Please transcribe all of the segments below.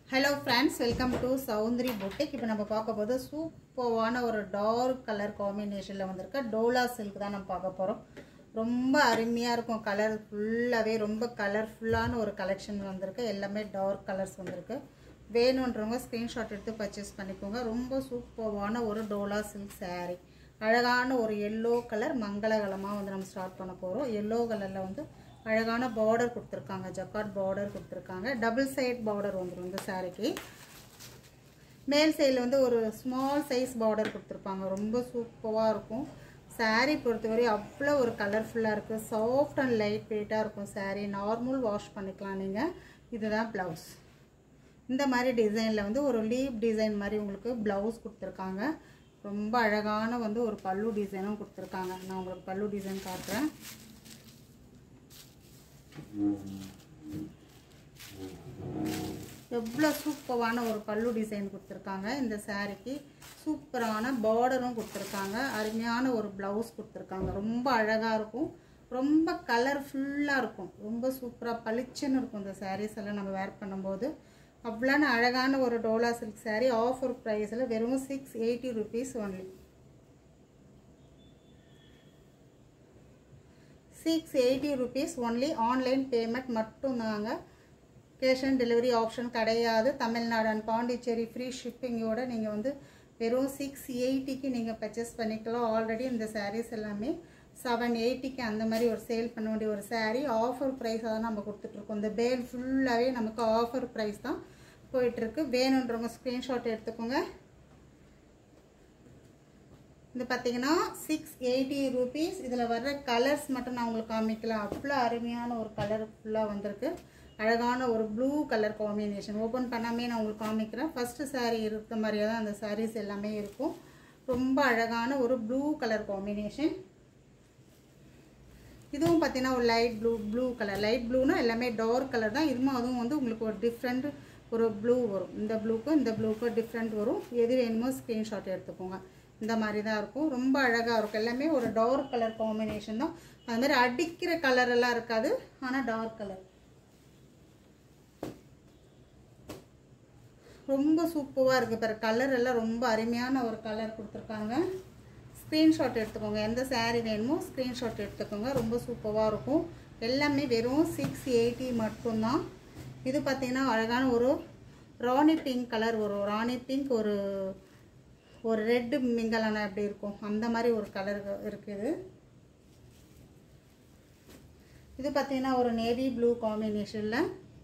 hello friends welcome to Soundari boutique இப்போ நம்ம பார்க்க போது சூப்பர்வான ஒரு டார்க் கலர் காம்பினேஷனில் வந்திருக்க டோலா சில்க் தான் நம்ம பார்க்க போகிறோம் ரொம்ப அருமையாக இருக்கும் கலர் ஃபுல்லாகவே ரொம்ப கலர்ஃபுல்லான ஒரு கலெக்ஷன் வந்திருக்கு எல்லாமே டார்க் கலர்ஸ் வந்திருக்கு வேணுன்றவங்க ஸ்க்ரீன்ஷாட் எடுத்து பர்ச்சேஸ் பண்ணிக்கோங்க ரொம்ப சூப்பர்வான ஒரு டோலா சில்க் saree அழகான ஒரு எல்லோ கலர் மங்களகலமாக வந்து நம்ம ஸ்டார்ட் பண்ண போகிறோம் எல்லோ கலரில் வந்து அழகான பார்டர் கொடுத்துருக்காங்க ஜக்காட் பார்டர் கொடுத்துருக்காங்க டபுள் சைட் பார்டர் வந்துடும் இந்த சாரிக்கு மேல் சைடில் வந்து ஒரு ஸ்மால் சைஸ் பார்டர் கொடுத்துருப்பாங்க ரொம்ப சூப்பராக இருக்கும் saree பொறுத்தவரை அவ்வளோ ஒரு கலர்ஃபுல்லாக இருக்குது சாஃப்ட் அண்ட் லைட் வெயிட்டாக இருக்கும் saree நார்மல் வாஷ் பண்ணிக்கலாம் நீங்கள் இதுதான் ப்ளவுஸ் இந்த மாதிரி டிசைனில் வந்து ஒரு லீப் டிசைன் மாதிரி உங்களுக்கு ப்ளவுஸ் கொடுத்துருக்காங்க ரொம்ப அழகான வந்து ஒரு பல்லு டிசைனும் கொடுத்துருக்காங்க நான் உங்களுக்கு பல்லு டிசைன் காட்டுறேன் எவ்வளோ சூப்பரான ஒரு பல்லு டிசைன் கொடுத்துருக்காங்க இந்த சாரீக்கு சூப்பரான பார்டரும் கொடுத்துருக்காங்க அருமையான ஒரு ப்ளவுஸ் கொடுத்துருக்காங்க ரொம்ப அழகாக இருக்கும் ரொம்ப கலர்ஃபுல்லாக இருக்கும் ரொம்ப சூப்பராக பளிச்சுன்னு இருக்கும் இந்த சாரீஸ் எல்லாம் நம்ம வேர் பண்ணும்போது அவ்வளோன்னு அழகான ஒரு டோலா சில்க் சாரீ ஆஃபர் ப்ரைஸில் வெறும் six eighty rupees only six eighty rupees only online payment மட்டும்தாங்க கேஷ் ஆன் டெலிவரி ஆப்ஷன் கிடையாது தமிழ்நாடு அண்ட் பாண்டிச்சேரி ஃப்ரீ ஷிப்பிங்கோட நீங்கள் வந்து வெறும் சிக்ஸ் எயிட்டிக்கு நீங்கள் பர்ச்சேஸ் பண்ணிக்கலாம் ஆல்ரெடி இந்த சாரீஸ் எல்லாமே செவன் எயிட்டிக்கு அந்த மாதிரி ஒரு சேல் பண்ண வேண்டிய ஒரு சாரீ ஆஃபர் ப்ரைஸாக தான் நம்ம கொடுத்துட்ருக்கோம் இந்த பேல் ஃபுல்லாகவே நமக்கு ஆஃபர் ப்ரைஸ் தான் போயிட்டுருக்கு வேணுன்றவங்க ஸ்க்ரீன்ஷாட் எடுத்துக்கோங்க இது பார்த்தீங்கன்னா சிக்ஸ் எயிட்டி ருபீஸ் இதில் வர்ற கலர்ஸ் மட்டும் நான் உங்களுக்கு காமிக்கலாம் அவ்வளோ அருமையான ஒரு கலர் ஃபுல்லாக வந்திருக்கு அழகான ஒரு ப்ளூ கலர் காம்பினேஷன் ஓப்பன் பண்ணாமே நான் உங்களுக்கு காமிக்கிறேன் ஃபஸ்ட்டு சாரீ இருக்க மாதிரியே தான் அந்த சாரீஸ் எல்லாமே இருக்கும் ரொம்ப அழகான ஒரு ப்ளூ கலர் காம்பினேஷன் இதுவும் பார்த்தீங்கன்னா ஒரு light blue blue colour light ப்ளூனா எல்லாமே டார்க் கலர் தான் இதுவும் அதுவும் வந்து உங்களுக்கு ஒரு டிஃப்ரெண்ட் ஒரு ப்ளூ வரும் இந்த ப்ளூக்கும் இந்த ப்ளூக்கும் டிஃப்ரெண்ட் வரும் எது வேணுமோ ஸ்க்ரீன்ஷாட் எடுத்துக்கோங்க இந்த மாதிரி தான் இருக்கும் ரொம்ப அழகாக இருக்கும் எல்லாமே ஒரு டார்க் கலர் காம்பினேஷன் தான் அது மாதிரி அடிக்கிற கலர் எல்லாம் இருக்காது ஆனால் டார்க் கலர் ரொம்ப சூப்பராக இருக்குது பாரு கலர் எல்லாம் ரொம்ப அருமையான ஒரு கலர் கொடுத்துருக்காங்க ஸ்க்ரீன்ஷாட் எடுத்துக்கோங்க எந்த சாரீ வேணுமோ ஸ்க்ரீன்ஷாட் எடுத்துக்கோங்க ரொம்ப சூப்பராக இருக்கும் எல்லாமே வெறும் சிக்ஸ் எயிட்டி மட்டும்தான் இது பார்த்திங்கன்னா அழகான ஒரு ராணி பிங்க் கலர் வரும் ராணி பிங்க் ஒரு ஒரு ரெட்டு மிங்கலான எப்படி இருக்கும் அந்த மாதிரி ஒரு கலர் இருக்குது இது பார்த்தீங்கன்னா ஒரு நேவி ப்ளூ காம்பினேஷனில்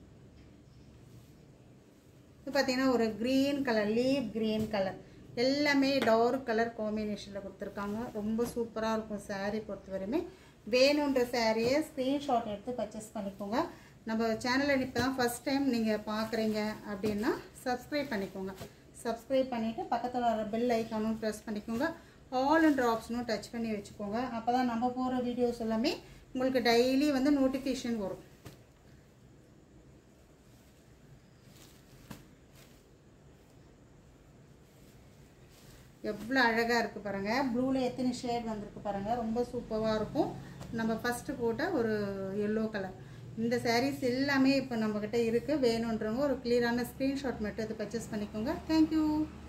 இது பார்த்தீங்கன்னா ஒரு green colour leaf green colour எல்லாமே டார்க் கலர் காம்பினேஷனில் கொடுத்துருக்காங்க ரொம்ப சூப்பராக இருக்கும் சாரீ பொறுத்தவரையுமே வேணுன்ற சாரியை ஸ்க்ரீன்ஷாட் எடுத்து பர்ச்சேஸ் பண்ணிக்கோங்க நம்ம சேனலை இப்போ தான் ஃபஸ்ட் டைம் நீங்கள் பார்க்குறீங்க அப்படின்னா சப்ஸ்கிரைப் பண்ணிக்கோங்க சப்ஸ்கிரைப் பண்ணிவிட்டு பக்கத்தில் வர பெல் ஐக்கானும் ப்ரெஸ் பண்ணிக்கோங்க ஆல்ன்ற ஆப்ஷனும் டச் பண்ணி வச்சுக்கோங்க அப்போ தான் நம்ம போகிற வீடியோஸ் எல்லாமே உங்களுக்கு டெய்லி வந்து நோட்டிஃபிகேஷன் வரும் எவ்வளோ அழகாக இருக்குது பாருங்கள் ப்ளூவில் எத்தனை ஷேட் வந்திருக்கு பாருங்கள் ரொம்ப சூப்பராக இருக்கும் நம்ம ஃபஸ்ட்டு போட்ட ஒரு எல்லோ கலர் இந்த சாரீஸ் எல்லாமே இப்போ நம்மக்கிட்ட இருக்குது வேணுன்றவங்க ஒரு கிளியரான ஸ்க்ரீன்ஷாட் மட்டும் இது பர்ச்சேஸ் பண்ணிக்கோங்க தேங்க்யூ